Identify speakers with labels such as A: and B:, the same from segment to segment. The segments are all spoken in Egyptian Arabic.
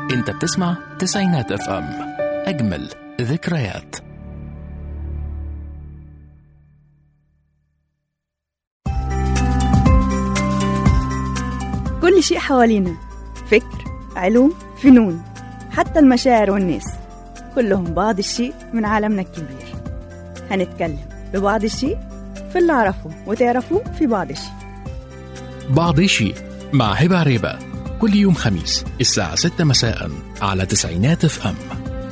A: انت بتسمع تسعينات اف ام اجمل ذكريات
B: كل شيء حوالينا فكر علوم فنون حتى المشاعر والناس كلهم بعض الشيء من عالمنا الكبير هنتكلم ببعض الشيء في اللي أعرفه وتعرفوه في بعض الشيء
A: بعض شيء مع هبة عريبة كل يوم خميس الساعة 6 مساء على تسعينات اف ام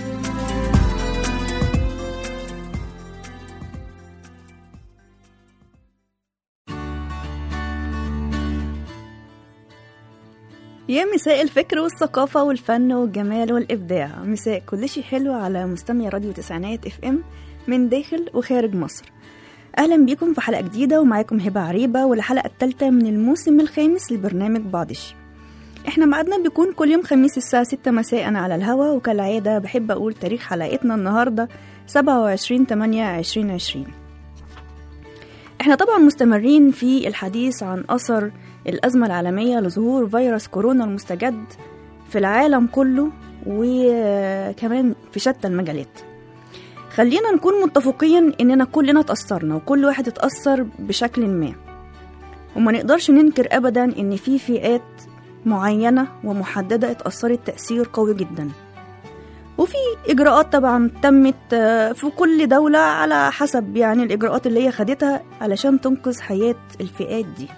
B: يا مساء الفكر والثقافة والفن والجمال والإبداع مساء كل شيء حلو على مستمع راديو تسعينات اف ام من داخل وخارج مصر أهلا بيكم في حلقة جديدة ومعاكم هبة عريبة والحلقة الثالثة من الموسم الخامس لبرنامج بعض الشيء احنا ميعادنا بيكون كل يوم خميس الساعة 6 مساء على الهوا وكالعادة بحب أقول تاريخ حلقتنا النهاردة 27 8 2020 احنا طبعا مستمرين في الحديث عن أثر الأزمة العالمية لظهور فيروس كورونا المستجد في العالم كله وكمان في شتى المجالات خلينا نكون متفقين إننا كلنا اتأثرنا وكل واحد اتأثر بشكل ما وما نقدرش ننكر أبدا إن في فئات معينة ومحددة اتأثرت تأثير قوي جدا وفي إجراءات طبعا تمت آه، في كل دولة على حسب يعني الإجراءات اللي هي خدتها علشان تنقذ حياة الفئات دي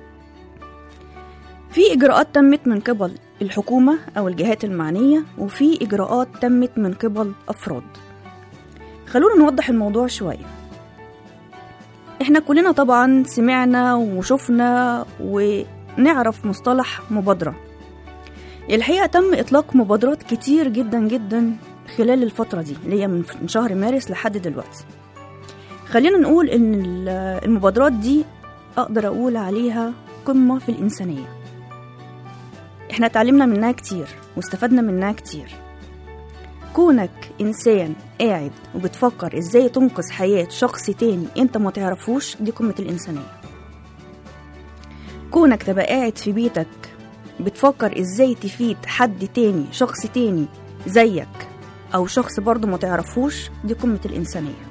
B: في إجراءات تمت من قبل الحكومة أو الجهات المعنية وفي إجراءات تمت من قبل أفراد خلونا نوضح الموضوع شوية احنا كلنا طبعا سمعنا وشفنا ونعرف مصطلح مبادرة الحقيقة تم إطلاق مبادرات كتير جدا جدا خلال الفترة دي اللي هي من من شهر مارس لحد دلوقتي خلينا نقول إن ال- المبادرات دي أقدر أقول عليها قمة في الإنسانية احنا اتعلمنا منها كتير واستفدنا منها كتير كونك إنسان قاعد وبتفكر إزاي تنقذ حياة شخص تاني أنت ما تعرفوش دي قمة الإنسانية كونك تبقى قاعد في بيتك بتفكر إزاي تفيد حد تاني شخص تاني زيك أو شخص برضه ما تعرفوش دي قمة الإنسانية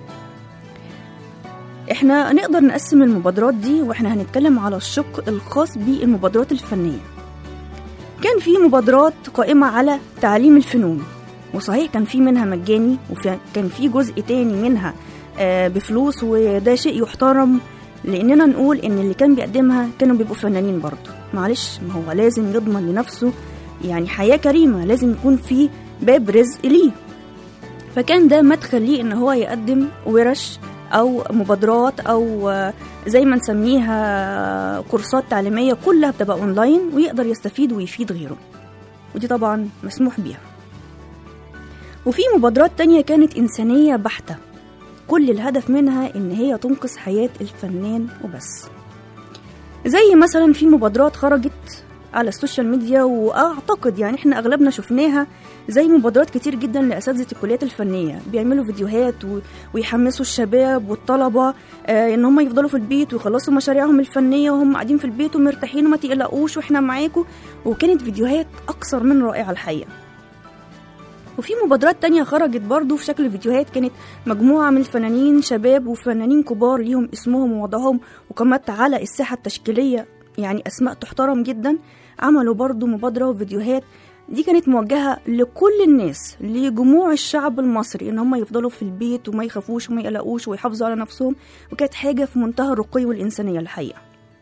B: احنا نقدر نقسم المبادرات دي واحنا هنتكلم على الشق الخاص بالمبادرات الفنية كان في مبادرات قائمة على تعليم الفنون وصحيح كان في منها مجاني وكان في جزء تاني منها آه، بفلوس وده شيء يحترم لاننا نقول ان اللي كان بيقدمها كانوا بيبقوا فنانين برضه معلش ما هو لازم يضمن لنفسه يعني حياة كريمة لازم يكون في باب رزق ليه فكان ده مدخل ليه ان هو يقدم ورش او مبادرات او آه، زي ما نسميها كورسات تعليمية كلها بتبقى اونلاين ويقدر يستفيد ويفيد غيره ودي طبعا مسموح بيها وفي مبادرات تانية كانت إنسانية بحتة كل الهدف منها إن هي تنقذ حياة الفنان وبس زي مثلا في مبادرات خرجت على السوشيال ميديا وأعتقد يعني إحنا أغلبنا شفناها زي مبادرات كتير جدا لأساتذة الكليات الفنية بيعملوا فيديوهات و... ويحمسوا الشباب والطلبة آه إن هم يفضلوا في البيت ويخلصوا مشاريعهم الفنية وهم قاعدين في البيت ومرتاحين وما تقلقوش وإحنا معاكم وكانت فيديوهات أكثر من رائعة الحقيقة وفي مبادرات تانية خرجت برضو في شكل فيديوهات كانت مجموعة من الفنانين شباب وفنانين كبار ليهم اسمهم ووضعهم وقامت على الساحة التشكيلية يعني أسماء تحترم جدا عملوا برضو مبادرة وفيديوهات دي كانت موجهة لكل الناس لجموع الشعب المصري ان هم يفضلوا في البيت وما يخافوش وما يقلقوش ويحافظوا على نفسهم وكانت حاجة في منتهى الرقي والإنسانية الحقيقة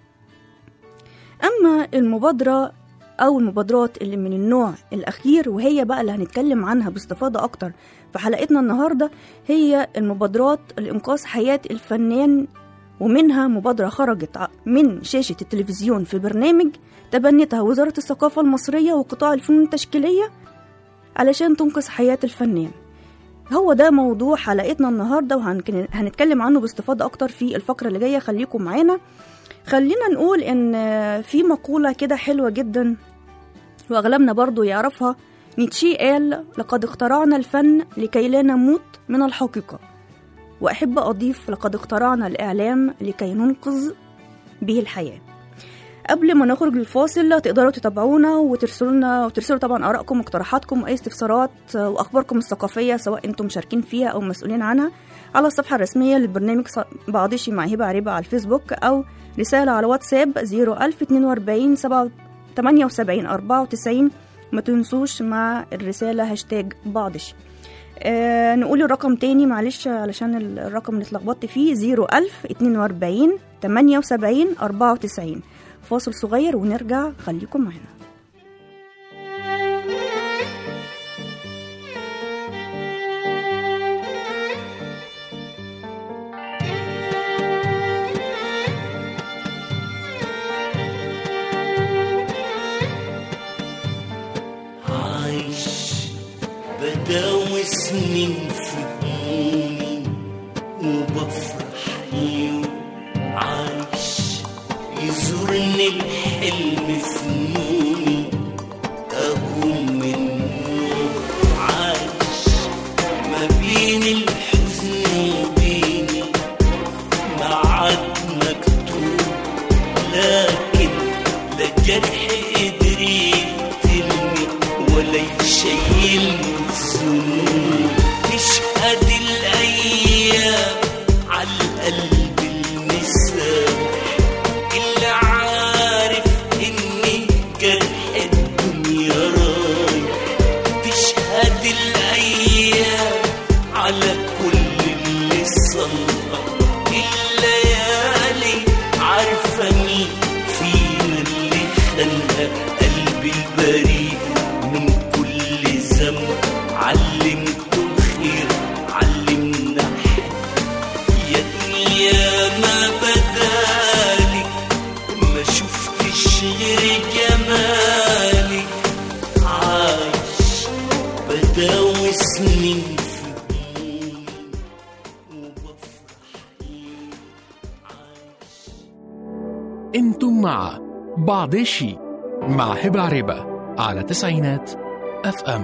B: أما المبادرة أو المبادرات اللي من النوع الأخير وهي بقى اللي هنتكلم عنها باستفاضة أكتر في حلقتنا النهاردة هي المبادرات لإنقاذ حياة الفنان ومنها مبادرة خرجت ع- من شاشة التلفزيون في برنامج تبنتها وزارة الثقافة المصرية وقطاع الفنون التشكيلية علشان تنقذ حياة الفنان هو ده موضوع حلقتنا النهاردة وهنتكلم عنه باستفاضة أكتر في الفقرة اللي جاية خليكم معانا خلينا نقول إن في مقولة كده حلوة جدا وأغلبنا برضو يعرفها نيتشه قال لقد اخترعنا الفن لكي لا نموت من الحقيقة وأحب أضيف لقد اخترعنا الإعلام لكي ننقذ به الحياة قبل ما نخرج للفاصل تقدروا تتابعونا وترسلوا لنا وترسلوا طبعا ارائكم واقتراحاتكم واي استفسارات واخباركم الثقافيه سواء انتم مشاركين فيها او مسؤولين عنها على الصفحه الرسميه للبرنامج بعضشي مع هبه عريبه على الفيسبوك او رساله على واتساب 01042 78 94 ما تنسوش مع الرساله هاشتاج بعضشي آه نقول الرقم تاني معلش علشان الرقم اللي اتلخبطت فيه 01000 42 78 94 فاصل صغير ونرجع خليكم معانا
C: عايش بداوي سنين في همومي وبفرح يوم عايش يزورني الحلم في نومي أقوم من النوم عايش ما بين الحزن وبيني معاد مكتوب لكن لا جرح قدر يقتلني ولا يشيلني الذنوب تشهد الأيام على القلب المسامح اللي عارف إني جرح الدنيا رايح تشهد الأيام على كل اللي صلى الليالي عارفة مين فينا اللي خلى قلبي البريء من كل ذنب علمته الخير علمنا حب يا دنيا ما بدالك ما شفتش غير جمالك عايش بداوي سنين في همومي وبفرح يوم عايش
A: انتم مع بعضشي مع هبة عريبة على تسعينات اف ام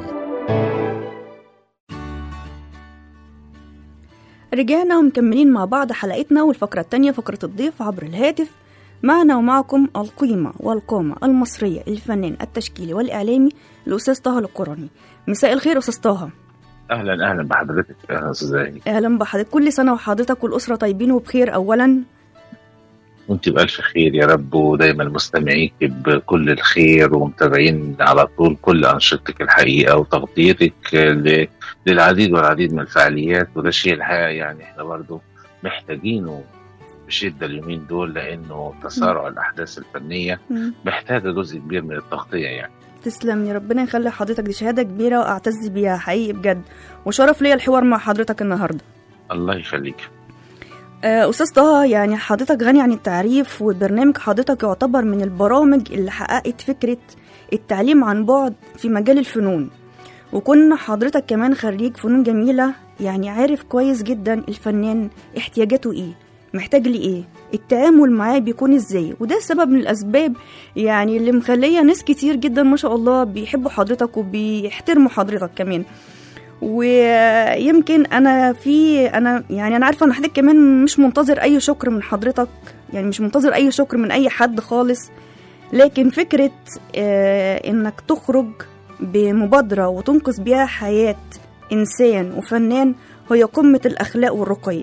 B: رجعنا ومكملين مع بعض حلقتنا والفقرة التانية فقرة الضيف عبر الهاتف معنا ومعكم القيمة والقامة المصرية الفنان التشكيلي والإعلامي الأستاذ طه القراني مساء الخير أستاذ طه
D: اهلا اهلا بحضرتك يا استاذ هاني
B: أهلا بحضرتك كل سنة وحضرتك والأسرة طيبين وبخير أولا
D: وانت بالف خير يا رب ودايما مستمعيك بكل الخير ومتابعين على طول كل انشطتك الحقيقه وتغطيتك ل- للعديد والعديد من الفعاليات وده شيء الحقيقه يعني احنا برضو محتاجينه بشده اليومين دول لانه تسارع الاحداث الفنيه
B: مم.
D: محتاجه جزء كبير من التغطيه يعني
B: تسلم يا ربنا يخلي حضرتك دي شهادة كبيرة وأعتز بيها حقيقي بجد وشرف ليا الحوار مع حضرتك النهاردة
D: الله يخليك
B: آه، أستاذ طه يعني حضرتك غني عن التعريف وبرنامج حضرتك يعتبر من البرامج اللي حققت فكرة التعليم عن بعد في مجال الفنون وكنا حضرتك كمان خريج فنون جميلة يعني عارف كويس جدا الفنان احتياجاته ايه محتاج لإيه التعامل معاه بيكون ازاي وده سبب من الأسباب يعني اللي مخلية ناس كتير جدا ما شاء الله بيحبوا حضرتك وبيحترموا حضرتك كمان ويمكن انا في انا يعني انا عارفه ان حضرتك كمان مش منتظر اي شكر من حضرتك يعني مش منتظر اي شكر من اي حد خالص لكن فكره آه انك تخرج بمبادره وتنقذ بيها حياه انسان وفنان هي قمه الاخلاق والرقي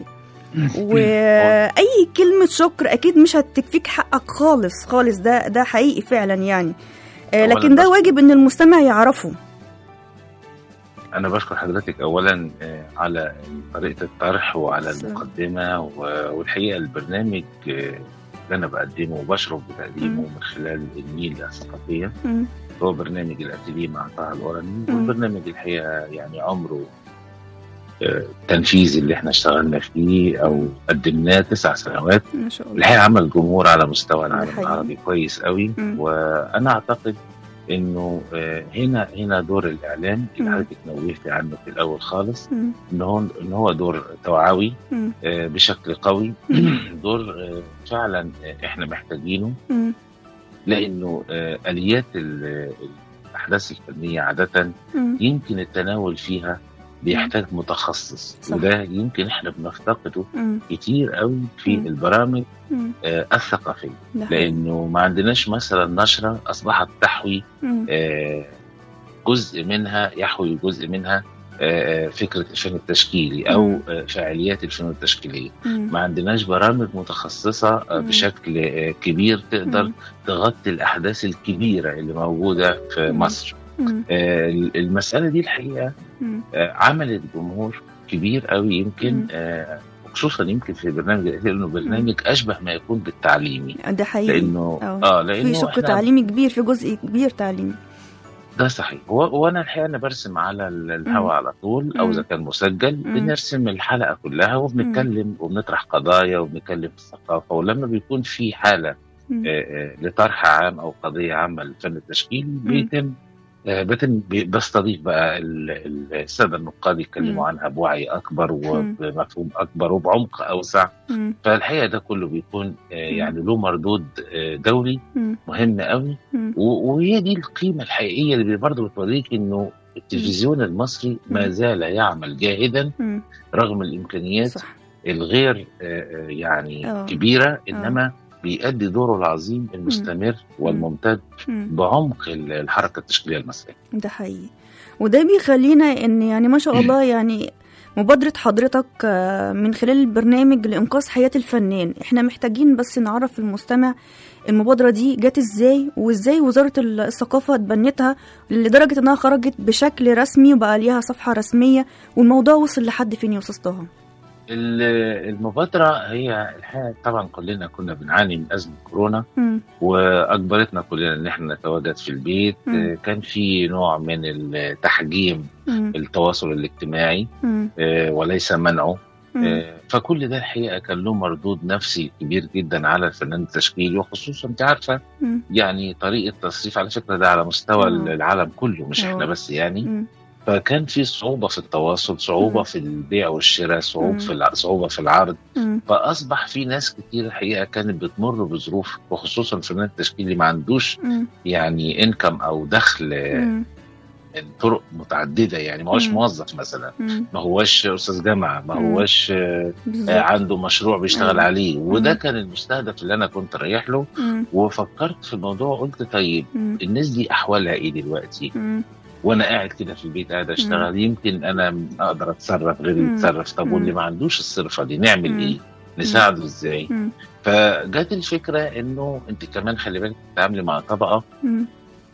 B: واي كلمه شكر اكيد مش هتكفيك حقك خالص خالص ده ده حقيقي فعلا يعني آه
D: أولاً
B: لكن ده
D: بس-
B: واجب ان المستمع يعرفه
D: انا بشكر حضرتك اولا آه، على طريقه الطرح وعلى
B: تسلم.
D: المقدمه و- والحقيقه البرنامج آه، اللي انا بقدمه وبشرف بتقديمه
B: مم.
D: من خلال النيل الثقافيه
B: مم.
D: هو برنامج الاتيليه مع طه الورني
B: مم.
D: والبرنامج الحقيقه يعني عمره آه، التنفيذي اللي احنا اشتغلنا فيه او قدمناه تسع سنوات
B: ما شاء الله
D: الحقيقه عمل جمهور على مستوى العالم
B: حقيقي.
D: العربي كويس قوي
B: مم.
D: وانا اعتقد انه آه، هنا هنا دور الاعلام اللي
B: مم.
D: حضرتك نوهتي عنه في الاول خالص
B: مم.
D: ان هو ان هو دور توعوي
B: مم.
D: آه، بشكل قوي دور آه، فعلا آه، احنا محتاجينه
B: مم.
D: لانه آه، اليات ال- الاحداث الفنيه عاده
B: مم.
D: يمكن التناول فيها بيحتاج متخصص
B: صح.
D: وده يمكن احنا بنفتقده
B: مم.
D: كتير قوي في
B: مم.
D: البرامج
B: مم.
D: آه، الثقافيه
B: ده حقيقي.
D: لانه ما عندناش مثلا نشره اصبحت تحوي
B: مم.
D: آه، جزء منها يحوي جزء منها آه، آه، فكره الفن التشكيلي او
B: مم.
D: آه، فعاليات الفن التشكيليه
B: مم.
D: ما عندناش برامج متخصصه آه،
B: مم.
D: بشكل آه، كبير تقدر
B: مم.
D: تغطي الاحداث الكبيره اللي موجوده في
B: مم.
D: مصر
B: مم.
D: آه، المساله دي الحقيقه
B: مم.
D: آه، عملت جمهور كبير قوي يمكن
B: مم.
D: آه، خصوصا يمكن في برنامج الأهلي، لانه برنامج اشبه ما يكون بالتعليمي
B: ده حقيقي
D: لانه
B: أه.
D: اه
B: في
D: لانه
B: شق
D: احنا
B: تعليمي كبير في جزء كبير تعليمي
D: ده صحيح و- وانا الحقيقه انا برسم على ال- الهواء على طول او
B: مم.
D: اذا كان مسجل
B: مم.
D: بنرسم الحلقه كلها وبنتكلم وبنطرح قضايا وبنتكلم في الثقافه ولما بيكون في حاله
B: مم.
D: آه، آه، لطرح عام او قضيه عامه للفن التشكيلي بيتم آه، بيتم بي- بستضيف بقى ال- ال- الساده النقاد
B: مم.
D: يتكلموا عنها بوعي اكبر وبمفهوم اكبر وبعمق اوسع
B: مم.
D: فالحقيقه ده كله بيكون آه، يعني له مردود آه، دولي
B: مم.
D: مهم قوي
B: مم.
D: و- وهي دي القيمه الحقيقيه اللي برضه بتوريك انه التلفزيون المصري ما
B: مم.
D: زال يعمل جاهدا
B: مم.
D: رغم الامكانيات
B: صح
D: الغير آه، آه، يعني
B: آه.
D: كبيره انما بيأدي دوره العظيم المستمر والممتد
B: مم.
D: بعمق ال- الحركه التشكيليه المصريه.
B: ده حقيقي وده بيخلينا ان يعني ما شاء الله يعني مبادرة حضرتك آه، من خلال البرنامج لإنقاذ حياة الفنان احنا محتاجين بس نعرف المستمع المبادرة دي جت ازاي وازاي وزارة الثقافة اتبنتها لدرجة انها خرجت بشكل رسمي وبقى ليها صفحة رسمية والموضوع وصل لحد فين يا أستاذ طه؟
D: ال- المبادره هي الحقيقه طبعا كلنا كنا بنعاني من ازمه كورونا
B: مم.
D: واجبرتنا كلنا ان احنا نتواجد في البيت
B: مم.
D: آه، كان في نوع من التحجيم
B: مم.
D: التواصل الاجتماعي
B: مم.
D: آه، وليس منعه
B: مم.
D: آه، فكل ده الحقيقه كان له مردود نفسي كبير جدا على الفنان التشكيلي وخصوصا انت عارفه
B: مم.
D: يعني طريقه تصريف على فكره ده على مستوى
B: آه.
D: العالم كله مش
B: آه.
D: احنا بس يعني
B: مم.
D: فكان في صعوبه في التواصل صعوبه
B: مم.
D: في البيع والشراء
B: مم.
D: صعوبه في الع- صعوبه في العرض
B: مم.
D: فاصبح في ناس كتير الحقيقه كانت بتمر بظروف وخصوصا الفنان التشكيلي ما عندوش
B: مم.
D: يعني انكم او دخل آه،
B: مم.
D: من طرق متعدده يعني ما هوش
B: مم.
D: موظف مثلا
B: مم.
D: ما هوش استاذ جامعه ما
B: مم.
D: هوش آه،
B: بالظبط.
D: آه، عنده مشروع بيشتغل
B: مم.
D: عليه وده
B: مم.
D: كان المستهدف اللي انا كنت رايح له
B: مم.
D: وفكرت في الموضوع قلت طيب
B: مم.
D: الناس دي احوالها ايه دلوقتي
B: مم.
D: وانا قاعد كده في البيت قاعد اشتغل يمكن انا اقدر اتصرف غيري
B: مم.
D: يتصرف طب واللي
B: مم.
D: ما عندوش الصرفه دي نعمل
B: مم.
D: ايه نساعده ازاي
B: مم.
D: فجت الفكره انه انت كمان خلي بالك تتعاملي مع طبقه
B: مم.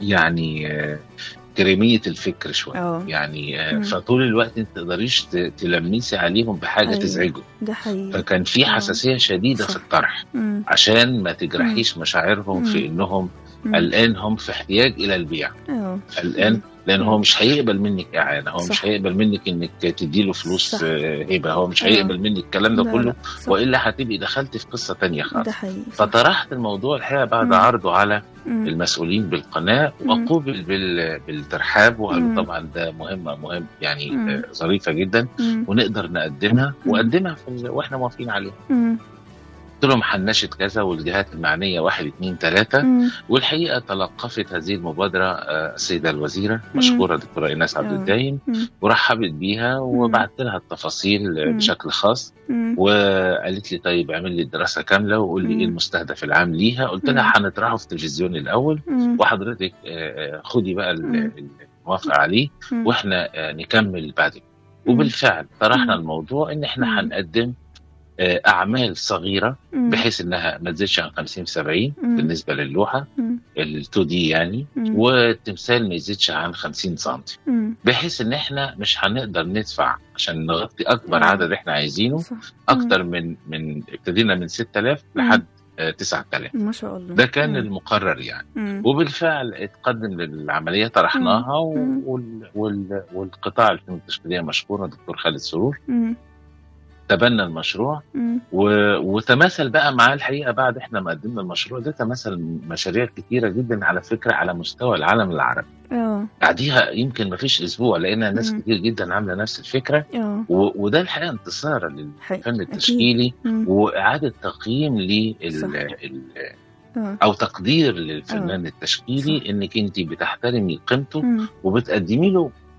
D: يعني آه، كريميه الفكر شويه
B: اه
D: يعني آه،
B: مم.
D: فطول الوقت انت تقدريش ت- تلمسي عليهم بحاجه
B: أيوة.
D: تزعجه
B: ده حقيقي
D: فكان في
B: آه.
D: حساسيه شديده
B: صح.
D: في الطرح
B: مم.
D: عشان ما تجرحيش مشاعرهم في
B: مم.
D: انهم
B: مم.
D: الان هم في احتياج الى البيع
B: اه
D: الان لان هو مش هيقبل منك اعانه هو
B: صح.
D: مش هيقبل منك انك تديله فلوس
B: صح.
D: آه، هبه هو مش
B: آه.
D: هيقبل منك الكلام ده
B: لا،
D: كله
B: لا، صح.
D: والا هتبقي دخلتي في قصه تانية
B: ده
D: خالص
B: حقيقي صح.
D: فطرحت الموضوع الحقيقه بعد
B: مم.
D: عرضه على
B: مم.
D: المسؤولين بالقناه
B: مم.
D: وقوبل بال- بالترحاب
B: مم.
D: وقالوا طبعا ده مهمه مهم يعني
B: مم.
D: آه، ظريفه جدا
B: مم.
D: ونقدر نقدمها
B: مم.
D: وقدمها في ال- واحنا موافقين عليها
B: مم.
D: قلت لهم هنناشد كذا والجهات المعنيه واحد اثنين ثلاثه
B: مم.
D: والحقيقه تلقفت هذه المبادره آه، السيده الوزيره مشكوره دكتوره ايناس عبد
B: آه.
D: الدايم
B: مم.
D: ورحبت بيها وبعت لها التفاصيل آه،
B: مم.
D: بشكل خاص
B: مم.
D: وقالت لي طيب اعمل لي دراسه كامله وقول لي
B: مم.
D: ايه المستهدف العام ليها قلت
B: مم.
D: لها هنطرحه في التلفزيون الاول
B: مم.
D: وحضرتك آه، آه، خدي بقى ال-
B: مم.
D: الموافقه عليه
B: مم.
D: واحنا آه، نكمل بعد كده
B: مم.
D: وبالفعل طرحنا
B: مم.
D: الموضوع ان
B: مم.
D: احنا هنقدم آه، اعمال صغيره
B: مم.
D: بحيث انها ما تزيدش عن 50 70
B: مم.
D: بالنسبه للوحه
B: مم.
D: ال 2 دي يعني
B: مم.
D: والتمثال ما يزيدش عن 50 سم
B: مم.
D: بحيث ان احنا مش هنقدر ندفع عشان نغطي اكبر
B: مم.
D: عدد احنا عايزينه
B: صح.
D: اكتر من من ابتدينا من 6000
B: مم.
D: لحد آه، 9000
B: ما شاء الله
D: ده كان
B: مم.
D: المقرر يعني
B: مم.
D: وبالفعل اتقدم للعمليه طرحناها و-
B: مم.
D: وال وال والقطاع الفنون التشكيليه مشكور دكتور خالد سرور
B: مم.
D: تبنى المشروع
B: مم.
D: و... وتماثل بقى معاه الحقيقه بعد احنا ما قدمنا المشروع ده تماثل مشاريع كتيره جدا على فكره على مستوى العالم العربي
B: اه
D: بعديها يمكن ما فيش اسبوع لقينا ناس
B: مم.
D: كتير جدا عامله نفس الفكره
B: اه
D: و... وده الحقيقه انتصار للفن
B: حقيقي.
D: التشكيلي
B: مم.
D: واعاده تقييم لل
B: صح.
D: ال...
B: اه
D: او تقدير للفنان التشكيلي
B: صح.
D: انك انت بتحترمي قيمته
B: مم.
D: وبتقدمي له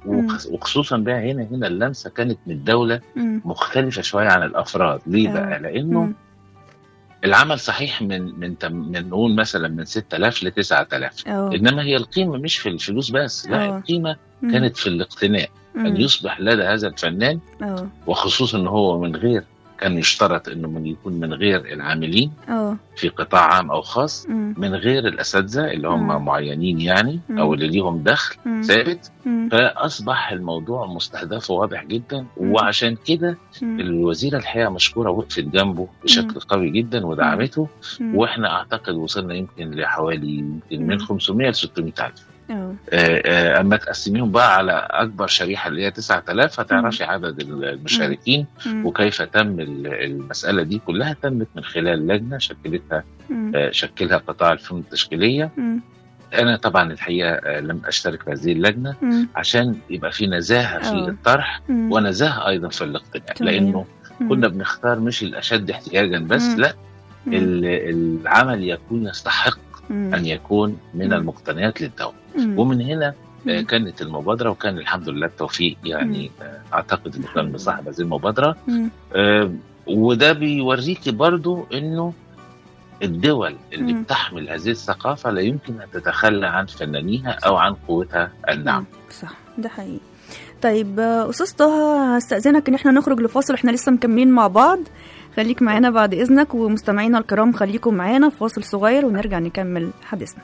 D: وخ- وخصوصا بقى هنا هنا اللمسه كانت من الدوله
B: مم.
D: مختلفه شويه عن الافراد ليه
B: آه.
D: بقى لانه
B: مم.
D: العمل صحيح من من تم- من نقول مثلا من 6000 ل 9000
B: اه
D: انما هي القيمه مش في الفلوس بس لا
B: آه.
D: القيمه
B: مم.
D: كانت في الاقتناء
B: مم.
D: ان يصبح لدى هذا الفنان
B: اه
D: وخصوصا ان هو من غير كان يشترط انه من يكون من غير العاملين
B: اه
D: في قطاع عام او خاص
B: مم.
D: من غير الاساتذه اللي هم
B: مم.
D: معينين يعني او
B: مم.
D: اللي ليهم دخل
B: مم.
D: ثابت
B: مم.
D: فاصبح الموضوع مستهدف وواضح جدا
B: مم.
D: وعشان كده
B: مم.
D: الوزيره الحقيقه مشكوره وقفت جنبه بشكل قوي جدا ودعمته
B: مم.
D: واحنا اعتقد وصلنا يمكن لحوالي يمكن من
B: مم.
D: 500 ل 600 الف
B: اه
D: آه، آه، اما تقسميهم بقى على اكبر شريحه اللي هي 9000 هتعرفي عدد المشاركين
B: مم.
D: وكيف تم ال- المساله دي كلها تمت من خلال لجنه شكلتها
B: مم.
D: آه، شكلها قطاع الفنون التشكيليه
B: مم.
D: انا طبعا الحقيقه آه، لم اشترك في هذه اللجنه
B: مم.
D: عشان يبقى في نزاهه في
B: آه.
D: الطرح
B: مم.
D: ونزاهه ايضا في الاقتناء
B: تمام.
D: لانه
B: مم.
D: كنا بنختار مش الاشد احتياجا بس
B: مم.
D: لا
B: مم.
D: ال- العمل يكون يستحق
B: مم.
D: ان يكون من
B: مم.
D: المقتنيات للدوله
B: مم.
D: ومن هنا آه،
B: مم.
D: كانت المبادره وكان الحمد لله التوفيق يعني آه، اعتقد انه كان مصاحب هذه المبادره
B: مم.
D: آه، وده بيوريكي برضو انه الدول اللي
B: مم.
D: بتحمل هذه الثقافه لا يمكن ان تتخلى عن فنانيها او عن قوتها الناعمه
B: صح ده حقيقي طيب آه، استاذ طه هستأذنك ان احنا نخرج لفاصل احنا لسه مكملين مع بعض خليك معانا بعد اذنك ومستمعينا الكرام خليكم معانا في فاصل صغير ونرجع نكمل حديثنا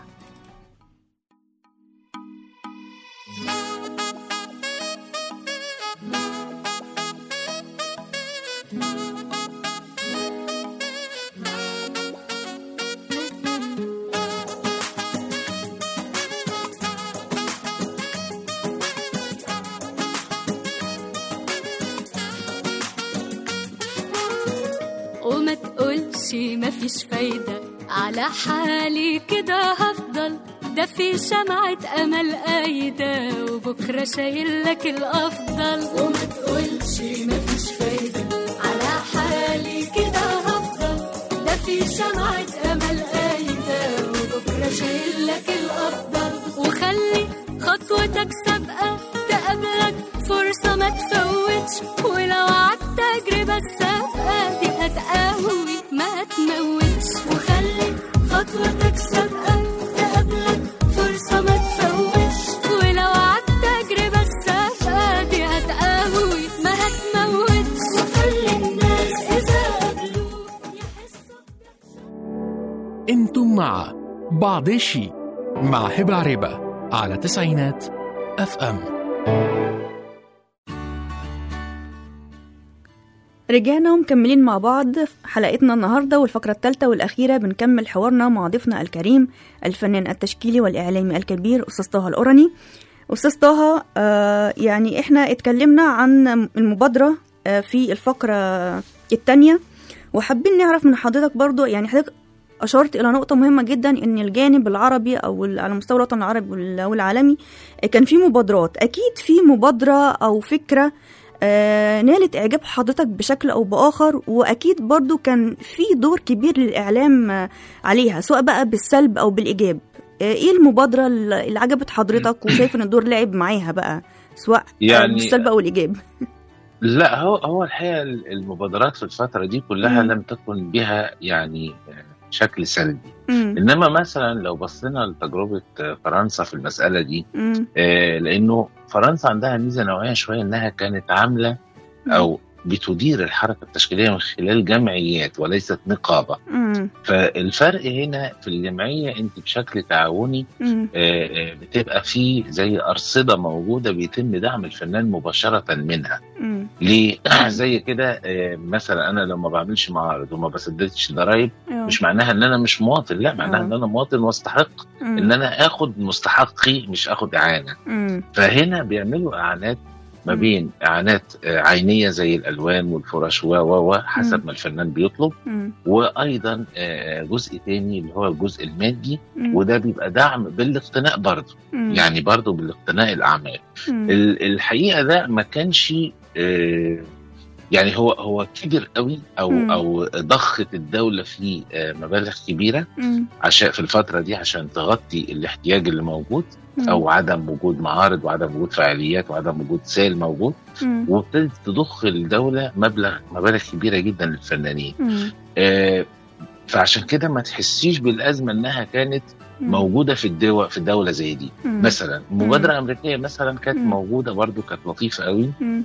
E: وما تقولش مفيش فايدة على حالي كده هفضل ده في شمعة أمل قايدة وبكرة شايل لك الأفضل وما تقولش مفيش فايدة على حالي كده هفضل ده في شمعة أمل قايدة وبكرة شايل لك الأفضل وخلي خطوتك سابقة تقابلك فرصة ما تفوتش ولو عدت تجربة السابقة دي هتقوي ما تموتش وخلي خطوتك سابقة تقابلك فرصة ما تفوتش ولو عدت تجربة السابقة دي هتقوي ما هتموتش وخلي الناس إذا قابلوك يحسوا
A: انتم مع بعض الشيء مع هبة عريبة على تسعينات اف ام
B: رجعنا ومكملين مع بعض في حلقتنا النهاردة والفقرة الثالثة والأخيرة بنكمل حوارنا مع ضيفنا الكريم الفنان التشكيلي والإعلامي الكبير أستاذ طه الأورني أستاذ طه آه يعني إحنا اتكلمنا عن المبادرة آه في الفقرة الثانية وحابين نعرف من حضرتك برضو يعني حضرتك أشرت إلى نقطة مهمة جدا إن الجانب العربي أو ال- على مستوى الوطن العربي وال- والعالمي آه، كان في مبادرات أكيد في مبادرة أو فكرة آه، نالت إعجاب حضرتك بشكل أو بآخر وأكيد برضو كان في دور كبير للإعلام آه، عليها سواء بقى بالسلب أو بالإيجاب آه، إيه المبادرة اللي عجبت حضرتك وشايف إن الدور لعب معاها بقى سواء يعني
D: يعني-
B: بالسلب أو الإيجاب
D: لا هو هو الحقيقه المبادرات في الفتره دي كلها
B: مم.
D: لم تكن بها يعني آه، شكل سلبي
B: مم،
D: انما مثلا لو بصينا لتجربه آه، فرنسا في المساله دي
B: مم،
D: آه، لانه فرنسا عندها ميزه نوعيه شويه انها كانت عامله او بتدير الحركه التشكيليه من خلال جمعيات وليست نقابه
B: مم،
D: فالفرق هنا في الجمعيه انت بشكل تعاوني
B: مم،
D: آه، آه، بتبقى في زي ارصده موجوده بيتم دعم الفنان مباشره منها
B: مم،
D: ليه زي كده آه، مثلا انا لو ما بعملش معارض وما بسددش ضرايب
B: أيوة،
D: مش معناها ان انا مش مواطن لا معناها
B: آه.
D: ان انا مواطن واستحق
B: مم،
D: ان انا اخد مستحقي مش اخد اعانه
B: مم،
D: فهنا بيعملوا اعانات ما
B: مم.
D: بين اعانات آه، عينيه زي الالوان والفرش و و و
B: مم.
D: حسب ما الفنان بيطلب
B: مم،
D: وايضا آه، جزء تاني اللي هو الجزء المادي
B: مم،
D: وده بيبقى دعم بالاقتناء برضه
B: مم،
D: يعني برضه بالاقتناء الاعمال
B: مم،
D: ال- الحقيقه ده ما كانش آه، يعني هو هو كبر قوي او
B: مم.
D: او ضخت الدوله فيه آه، مبالغ كبيره
B: مم.
D: عشان في الفتره دي عشان تغطي الاحتياج اللي موجود
B: مم.
D: او عدم وجود معارض وعدم وجود فعاليات وعدم وجود سيل موجود
B: مم.
D: وابتدت تضخ الدوله مبلغ مبالغ كبيره جدا للفنانين
B: مم.
D: آه، فعشان كده ما تحسيش بالازمه انها كانت
B: مم.
D: موجوده في الدول في دوله زي دي
B: مم.
D: مثلا مبادره امريكيه مثلا كانت
B: مم.
D: موجوده برضو كانت لطيفه قوي
B: مم.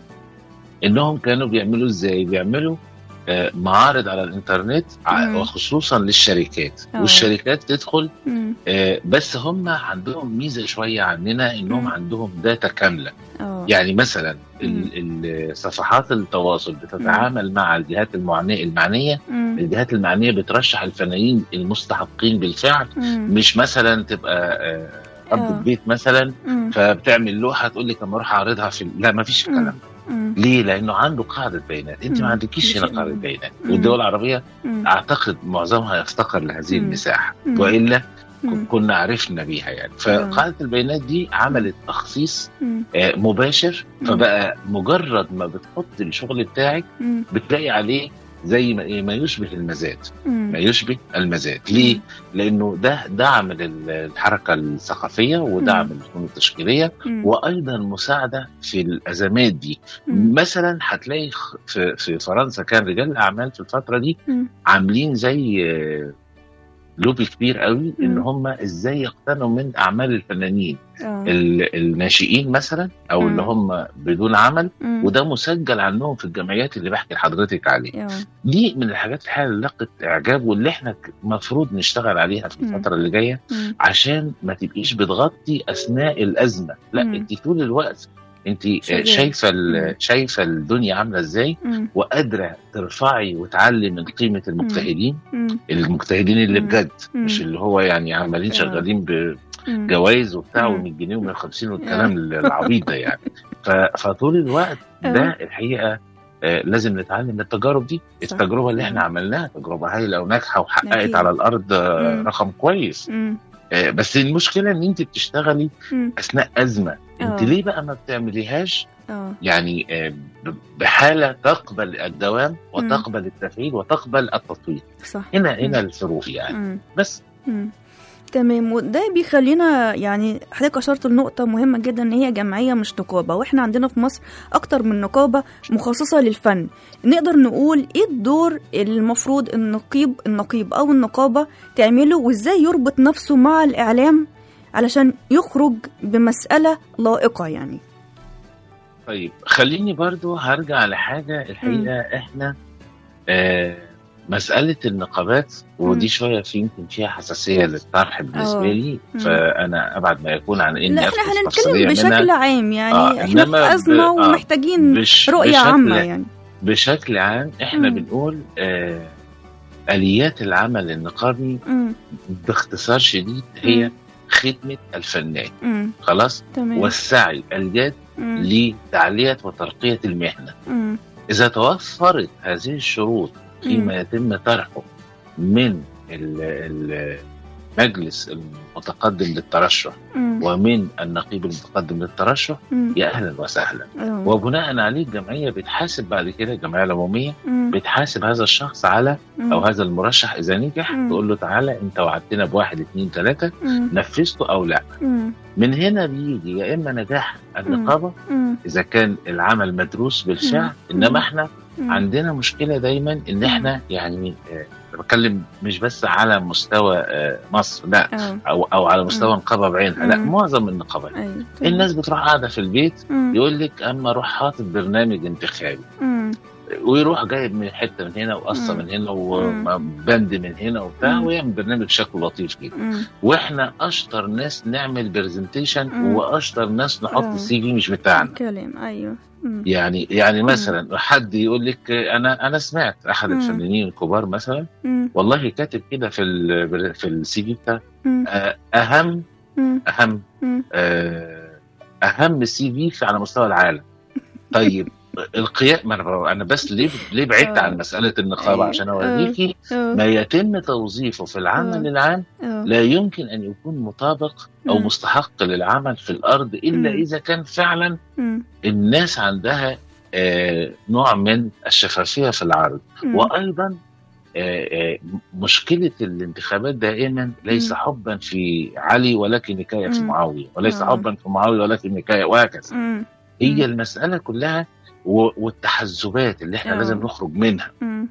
D: انهم كانوا بيعملوا ازاي بيعملوا آه، معارض على الانترنت ع-
B: مم.
D: وخصوصا للشركات
B: آه.
D: والشركات تدخل
B: مم.
D: آه، بس هم عندهم ميزه شويه عننا انهم
B: مم.
D: عندهم داتا كامله
B: اه
D: يعني مثلا
B: مم.
D: ال- ال- صفحات التواصل بتتعامل مع الجهات المعنيه المعنيه
B: مم.
D: الجهات المعنيه بترشح الفنانين المستحقين بالفعل
B: مم.
D: مش مثلا تبقى آه،
B: آه.
D: ربة بيت مثلا
B: مم.
D: فبتعمل لوحه تقول لك اما اروح اعرضها في ال- لا ما فيش الكلام ده
B: مم.
D: ليه؟ لانه عنده قاعده بيانات، انت
B: مم.
D: ما عندكيش هنا
B: مش-
D: قاعده بيانات،
B: مم.
D: والدول العربيه
B: مم.
D: اعتقد معظمها يفتقر لهذه
B: مم.
D: المساحه،
B: مم.
D: والا
B: مم.
D: كنا عرفنا بيها يعني، فقاعده البيانات دي عملت تخصيص
B: مم.
D: آه، مباشر
B: مم.
D: فبقى مجرد ما بتحط الشغل بتاعك
B: مم.
D: بتلاقي عليه زي ما ما يشبه المزاد،
B: مم.
D: ما يشبه المزاد، ليه؟ لانه ده دعم لل- الحركه الثقافيه ودعم
B: مم.
D: الفنون التشكيليه
B: مم.
D: وايضا مساعده في الازمات دي
B: مم.
D: مثلا هتلاقي خ- في في فرنسا كان رجال الاعمال في الفتره دي
B: مم.
D: عاملين زي آه، لوبي كبير قوي ان
B: مم.
D: هم ازاي يقتنوا من اعمال الفنانين
B: آه.
D: ال- الناشئين مثلا او
B: مم.
D: اللي هم بدون عمل
B: مم.
D: وده مسجل عنهم في الجمعيات اللي بحكي لحضرتك عليها
B: آه.
D: دي من الحاجات الحقيقه اللي لقت اعجاب واللي احنا المفروض نشتغل عليها في
B: مم.
D: الفتره اللي جايه
B: مم.
D: عشان ما تبقيش بتغطي اثناء الازمه لا
B: مم.
D: انت طول الوقت انت
B: شغال.
D: شايفه
B: مم.
D: ال- شايفه الدنيا عامله ازاي
B: مم.
D: وقادره ترفعي وتعلي من قيمه المجتهدين
B: مم.
D: المجتهدين اللي
B: مم.
D: بجد
B: مم.
D: مش اللي هو يعني عمالين
B: آه.
D: شغالين
B: مم.
D: بجوائز وبتاع
B: مم.
D: و100 جنيه و150 والكلام العبيط ده يعني ف- فطول الوقت
B: آه.
D: ده الحقيقه آه، لازم نتعلم من التجارب دي
B: صح.
D: التجربه اللي
B: مم.
D: احنا عملناها تجربه هايله وناجحه وحققت
B: أكيد.
D: على الارض آه،
B: مم.
D: رقم كويس
B: مم.
D: آه، بس المشكله ان انت بتشتغلي
B: مم.
D: اثناء ازمه انت
B: آه.
D: ليه بقى ما بتعمليهاش
B: اه
D: يعني آه، ب- بحاله تقبل الدوام وتقبل التفعيل وتقبل التطوير
B: صح
D: هنا هنا
B: مم.
D: الفروق يعني
B: مم.
D: بس
B: مم. تمام وده بيخلينا يعني حضرتك اشرت لنقطة مهمة جدا ان هي جمعية مش نقابة واحنا عندنا في مصر اكتر من نقابة مخصصة للفن نقدر نقول ايه الدور اللي المفروض النقيب النقيب او النقابة تعمله وازاي يربط نفسه مع الاعلام علشان يخرج بمسألة لائقة يعني
D: طيب خليني برضو هرجع لحاجة الحقيقة احنا آه مسألة النقابات ودي شوية في يمكن فيها حساسية للطرح بالنسبة
B: آه.
D: لي
B: مم.
D: فأنا أبعد ما يكون عن إني
B: لا
D: أدخل
B: احنا
D: في
B: هنتكلم
D: تفصيلية
B: بشكل
D: منها.
B: عام يعني
D: آه،
B: احنا في
D: إنما ب-
B: أزمة
D: آه،
B: ومحتاجين
D: بش
B: رؤية
D: بشكل
B: عامة يعني
D: بشكل عام احنا
B: مم.
D: بنقول آه آليات العمل النقابي
B: مم.
D: باختصار شديد هي
B: مم.
D: خدمة الفنان
B: مم.
D: خلاص
B: تمام
D: والسعي الجاد
B: مم.
D: لتعلية وترقية المهنة
B: مم.
D: إذا توفرت هذه الشروط فيما يتم طرحه من ال- المجلس المتقدم للترشح
B: مم.
D: ومن النقيب المتقدم للترشح
B: مم.
D: يا أهلا وسهلا
B: آه.
D: وبناء عليه الجمعية بتحاسب بعد كده الجمعية العمومية
B: مم.
D: بتحاسب هذا الشخص على
B: مم.
D: أو هذا المرشح إذا نجح
B: مم.
D: تقول له تعالى أنت وعدتنا بواحد اتنين تلاتة
B: مم.
D: نفذته أو لا
B: مم.
D: من هنا بيجي يا إما نجاح النقابة
B: مم.
D: إذا كان العمل مدروس بالفعل
B: مم.
D: إنما إحنا
B: مم.
D: عندنا مشكله دايما ان احنا يعني آه، بتكلم مش بس على مستوى آه، مصر لا
B: اه
D: او او على مستوى نقابه بعينها لا
B: مم.
D: معظم النقابات
B: ايوه تمام.
D: الناس بتروح قاعده في البيت
B: مم.
D: يقول لك اما اروح حاطط برنامج انتخابي
B: مم.
D: ويروح جايب من حته من هنا وقصه
B: مم.
D: من هنا وبند من هنا وبتاع
B: مم.
D: ويعمل برنامج شكله لطيف كده
B: مم.
D: واحنا اشطر ناس نعمل برزنتيشن
B: مم.
D: واشطر ناس نحط
B: آه.
D: السي في مش بتاعنا
B: كلام ايوه مم.
D: يعني يعني
B: مم.
D: مثلا حد يقول لك انا انا سمعت احد
B: مم.
D: الفنانين الكبار مثلا
B: مم.
D: والله كاتب كده في ال في السي في بتاعه
B: مم.
D: آه، اهم
B: مم.
D: اهم
B: مم.
D: آه، اهم سي في على مستوى العالم طيب القيام ما انا انا بس ليه ليه بعدت
B: آه.
D: عن مساله النقابه
B: أيوة.
D: عشان اوريكي
B: اه
D: ما يتم توظيفه في العمل
B: آه.
D: العام
B: اه
D: لا يمكن ان يكون مطابق او
B: مم.
D: مستحق للعمل في الارض الا
B: مم.
D: اذا كان فعلا
B: مم.
D: الناس عندها آه، نوع من الشفافيه في العرض
B: مم.
D: وايضا آه، آه، مشكله الانتخابات دائما ليس
B: مم.
D: حبا في علي ولكن نكايه في
B: مم.
D: معاويه وليس
B: آه.
D: حبا في معاويه ولكن نكايه وهكذا
B: مم. مم.
D: هي المساله كلها و- والتحزبات اللي احنا
B: آه.
D: لازم نخرج منها
B: مم.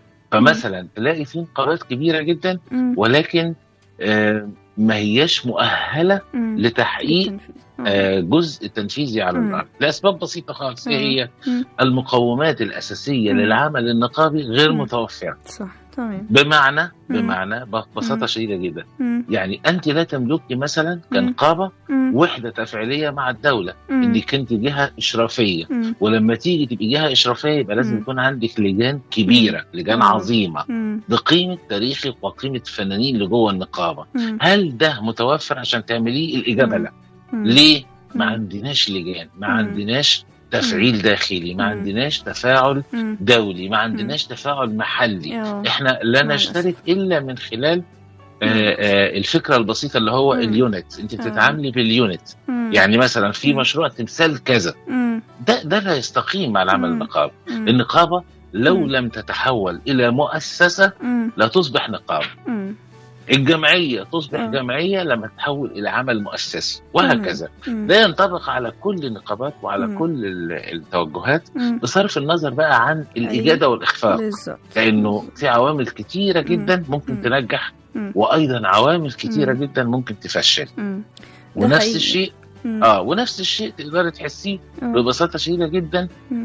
D: فمثلا تلاقي في نقابات كبيره جدا
B: مم.
D: ولكن آه، ما هياش مؤهله
B: مم.
D: لتحقيق
B: التنفيذ. آه.
D: آه، جزء تنفيذي على
B: مم.
D: الارض لاسباب بسيطه خالص ايه هي
B: مم.
D: المقومات الاساسيه
B: مم.
D: للعمل النقابي غير
B: مم.
D: متوفره
B: صح تمام
D: بمعنى
B: مم.
D: بمعنى ببساطه
B: مم.
D: شديده جدا
B: مم.
D: يعني انت لا تملكي مثلا
B: مم.
D: كنقابه
B: مم.
D: وحده تفعيليه مع الدوله
B: مم.
D: انك انت جهه اشرافيه
B: مم.
D: ولما تيجي تبقي جهه اشرافيه يبقى لازم
B: مم.
D: يكون عندك لجان كبيره لجان
B: مم.
D: عظيمه
B: مم.
D: بقيمه تاريخك وقيمه الفنانين اللي جوه النقابه
B: مم.
D: هل ده متوفر عشان تعمليه الاجابه
B: مم.
D: لا
B: مم.
D: ليه ما
B: مم.
D: عندناش لجان ما
B: مم.
D: عندناش تفعيل داخلي ما
B: مم.
D: عندناش تفاعل
B: مم.
D: دولي ما عندناش تفاعل محلي
B: آه.
D: احنا لا
B: مع
D: نشترك
B: الأسف.
D: الا من خلال آه، آه، الفكره البسيطه اللي هو
B: مم.
D: اليونت انت
B: آه.
D: بتتعاملي باليونت
B: مم.
D: يعني مثلا في
B: مم.
D: مشروع تمثال كذا
B: مم.
D: ده ده لا يستقيم مع العمل
B: مم.
D: النقابي
B: مم.
D: النقابه لو
B: مم.
D: لم تتحول الى مؤسسه
B: مم.
D: لا تصبح نقابه
B: مم.
D: الجمعيه تصبح
B: آه.
D: جمعيه لما تتحول الى عمل مؤسسي وهكذا
B: مم.
D: ده ينطبق على كل النقابات وعلى
B: مم.
D: كل ال- التوجهات
B: مم.
D: بصرف النظر بقى عن الاجاده والاخفاق
B: بالظبط
D: لانه في عوامل كتيره جدا
B: مم.
D: ممكن تنجح
B: مم.
D: وايضا عوامل كتيره
B: مم.
D: جدا ممكن تفشل
B: مم. ده
D: ونفس
B: حقيقي.
D: الشيء
B: مم.
D: اه ونفس الشيء تقدري تحسيه
B: آه.
D: ببساطه شديده جدا
B: مم.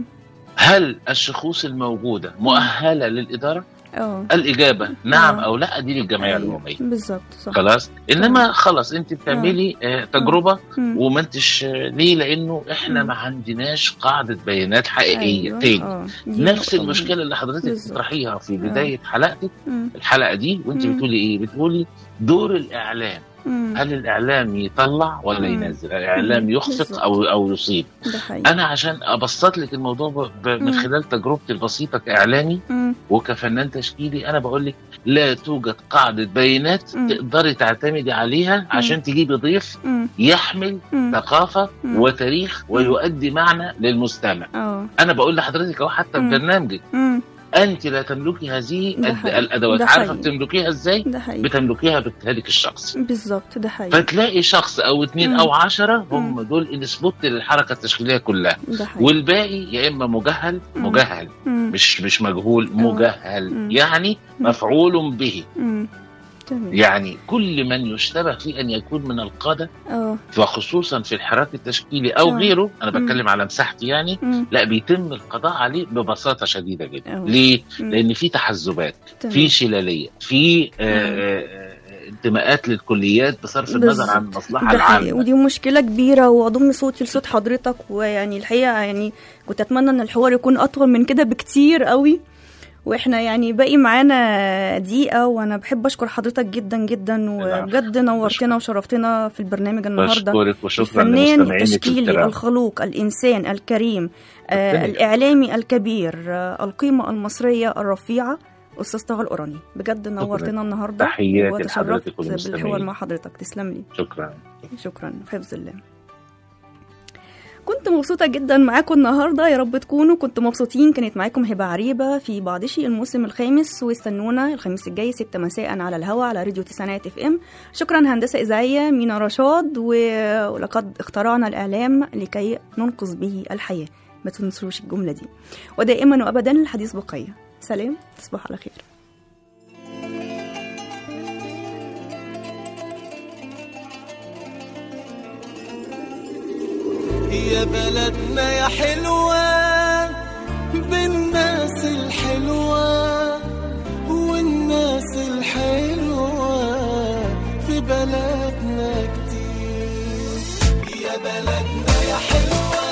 D: هل الشخوص الموجوده مؤهله للاداره؟
B: اه
D: الاجابه نعم
B: آه.
D: او لا دي للجمعيه
B: أيوة.
D: العموميه
B: بالظبط صح
D: خلاص انما خلاص انت بتعملي آه تجربه
B: مم.
D: وما انتش آه، ليه لانه احنا
B: مم.
D: ما عندناش قاعده بيانات حقيقيه
B: أيوة.
D: تاني
B: آه. دي
D: نفس
B: نقطة
D: المشكله اللي حضرتك
B: بالظبط.
D: بتطرحيها في بدايه حلقتك
B: مهمة.
D: الحلقه دي وانت
B: مم.
D: بتقولي ايه بتقولي دور الاعلام
B: مم.
D: هل الاعلام يطلع ولا
B: مم.
D: ينزل الاعلام
B: مم.
D: يخفق
B: بالظبط.
D: او او يصيب
B: ده حقيقي
D: انا عشان ابسط لك الموضوع ب... ب... من
B: مم.
D: خلال تجربتي البسيطه كاعلامي
B: مم.
D: وكفنان تشكيلي انا بقول لك لا توجد قاعده بيانات
B: مم.
D: تقدري تعتمدي عليها عشان تجيبي ضيف
B: مم.
D: يحمل
B: مم.
D: ثقافه
B: مم.
D: وتاريخ ويؤدي معنى للمستمع
B: اه
D: انا بقول لحضرتك اهو حتى في
B: مم.
D: برنامجك
B: مم.
D: انت لا تملكي هذه
B: ده
D: الد-
B: حقيقي.
D: الادوات
B: ده
D: عارفه
B: حقيقي.
D: بتملكيها ازاي
B: ده حقيقي
D: بتملكيها باجتهادك الشخصي
B: بالظبط ده حقيقي
D: فتلاقي شخص او اتنين
B: مم.
D: او عشرة هم
B: مم.
D: دول السبوت للحركه التشكيليه كلها
B: ده حقيقي
D: والباقي يا اما مجهل
B: مم.
D: مجهل
B: مم.
D: مش مش مجهول مجهل
B: مم.
D: يعني
B: مم.
D: مفعول به
B: مم. تمام
D: يعني كل من يشتبه في ان يكون من القاده
B: اه
D: وخصوصا في الحراك التشكيلي او
B: آه.
D: غيره انا
B: مم.
D: بتكلم على مساحتي يعني
B: مم.
D: لا بيتم القضاء عليه ببساطه شديده جدا
B: آه.
D: ليه؟
B: مم.
D: لان في تحزبات
B: تمام.
D: في شلاليه في آه، آه، آه، انتماءات للكليات بصرف النظر عن
B: بالظبط.
D: المصلحه
B: ده حقيقي
D: العامه
B: ودي مشكلة كبيرة وأضم صوتي لصوت حضرتك ويعني الحقيقة يعني كنت أتمنى إن الحوار يكون أطول من كده بكتير قوي واحنا يعني باقي معانا دقيقة وانا بحب اشكر حضرتك جدا جدا وبجد نورتنا وشرفتنا في البرنامج النهارده
D: بشكرك وشكرا
B: الفنان
D: لمستمعينك
B: التشكيلي
D: الكرام
B: الخلوق الإنسان الكريم آه
D: ربنا
B: الإعلامي الكبير آه القيمة المصرية الرفيعة أستاذ طه القراني بجد نورتنا النهاردة
D: تحياتي
B: وتشرفت
D: لحضرتك والمستمعين.
B: بالحوار مع حضرتك تسلم لي
D: شكرا
B: شكرا في حفظ الله كنت مبسوطة جدا معاكم النهاردة يا رب تكونوا كنتوا مبسوطين كانت معاكم هبة عريبة في بعضشي الموسم الخامس واستنونا الخميس الجاي ستة مساء على الهوا على راديو تسعينات اف ام شكرا هندسة إذاعية مينا رشاد و- ولقد اخترعنا الإعلام لكي ننقذ به الحياة ما تنسوش الجملة دي ودائما وأبدا الحديث بقية سلام تصبحوا على خير
C: يا بلدنا يا حلوة بالناس الحلوة والناس الحلوة في بلدنا كتير يا بلدنا يا حلوة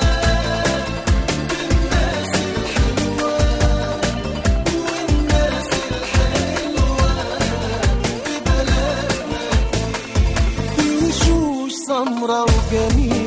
C: بالناس الحلوة والناس الحلوة في بلدنا كتير في وشوش سمرة وجميلة